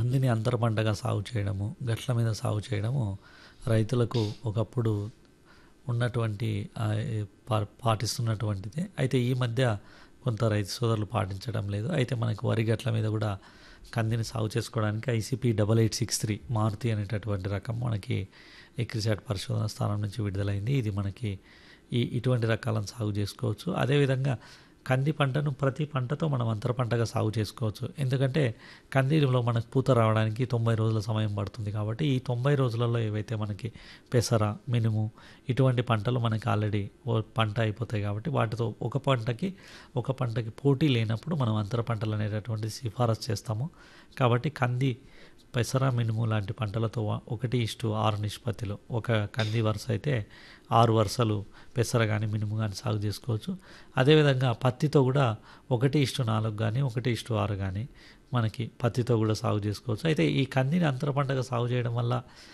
కందిని అంతర పంటగా సాగు చేయడము గట్ల మీద సాగు చేయడము రైతులకు ఒకప్పుడు ఉన్నటువంటి ఆ, ఏ, పా- పాటిస్తున్నటువంటిదే అయితే ఈ మధ్య కొంత రైతు సోదరులు పాటించడం లేదు అయితే మనకు వరి గట్ల మీద కూడా కందిని సాగు చేసుకోవడానికి ICP double eight six three Maruti అనేటటువంటి రకం మనకి ఎక్రిసాట్ పరిశోధన స్థానం నుంచి విడుదలైంది ఇది మనకి ఈ ఇటువంటి రకాలను సాగు చేసుకోవచ్చు అదేవిధంగా కంది పంటను ప్రతి పంటతో మనం అంతర పంటగా సాగు చేసుకోవచ్చు ఎందుకంటే కందిలో మనకు పూత రావడానికి తొంభై రోజుల సమయం పడుతుంది కాబట్టి ఈ తొంభై రోజులలో ఏవైతే మనకి పెసర మినుము ఇటువంటి పంటలు మనకి ఆల్రెడీ ఓ పంట అయిపోతాయి కాబట్టి వాటితో ఒక పంటకి ఒక పంటకి పోటీ లేనప్పుడు మనం అంతర పంటలు అనేటటువంటి సిఫారసు చేస్తాము కాబట్టి కంది పెసర మినుము లాంటి పంటలతో వా- ఒకటి ఇష్టు ఆరు నిష్పత్తిలో ఒక కంది వరుస అయితే ఆరు వరుసలు పెసర కానీ మినుము కానీ సాగు చేసుకోవచ్చు అదేవిధంగా పత్తితో కూడా ఒకటి ఇష్టు నాలుగు కానీ ఒకటి ఇష్టు ఆరు కానీ మనకి పత్తితో కూడా సాగు చేసుకోవచ్చు అయితే ఈ కందిని అంతర పంటగా సాగు చేయడం వల్ల